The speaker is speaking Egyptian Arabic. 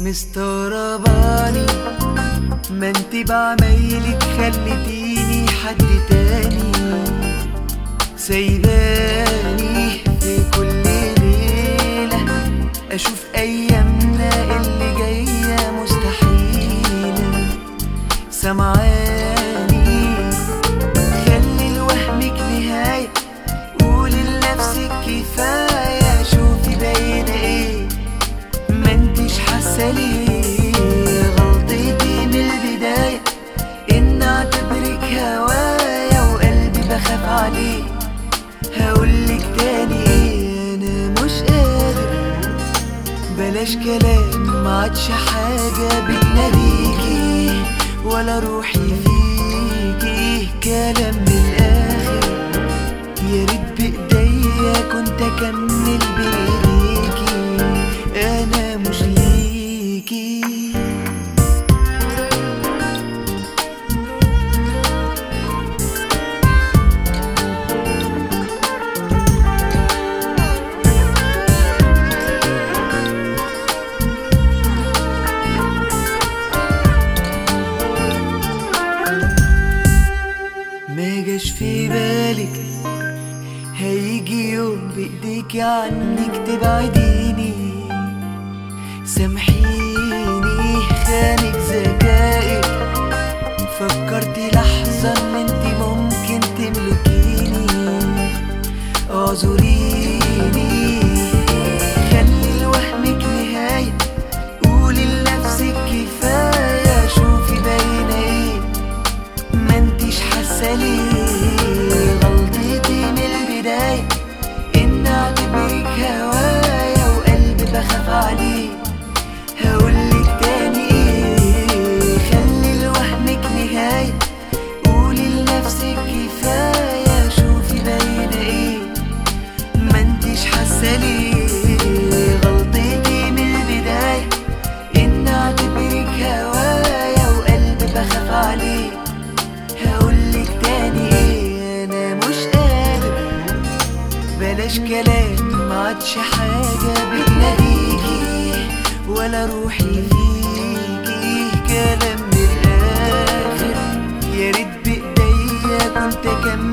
مستغرباني ما انت بعمايلك خلتيني حد تاني سايباني في كل ليلة أشوف أيامنا اللي جاية مستحيلة سمعاني خلي لوهمك نهاية قولي لنفسك كفاية شوفي باينة ايه ما انتش حاسة ليه غلطتي من البداية ان اعتبرك هوايا وقلبي بخاف عليه هقولك تاني ايه انا مش قادر بلاش كلام ما عادش حاجة بتناديكي ولا روحي فيكي كلام من الآخر يا ريت بإيديا كنت أكمل بإيديكي أنا مش ليكي ما جاش في بالك هيجي يوم بايديكي عنك تبعديني سامحيني خانك ذكائك فكرتي لحظة ان انت ممكن تملكيني اعذريني خلي لوهمك نهاية قولي لنفسك كفاية شوفي باينة ايه ما انتش حاسه ليه غلطتي من البدايه ان اعتبرك هوايا وقلبي بخاف عليه هقولك تاني ايه خلي لوهمك نهايه قولي لنفسك كفايه شوفي باينه ايه ما انتش حاسه ليه غلطتي من البدايه ان اعتبرك هوايا وقلبي بخاف عليه هقولك تاني ايه انا مش قادر بلاش كلام ما عادش حاجة بتناديكي ولا روحي فيكي كلام من الآخر يا ريت بإيديا كنت أكمل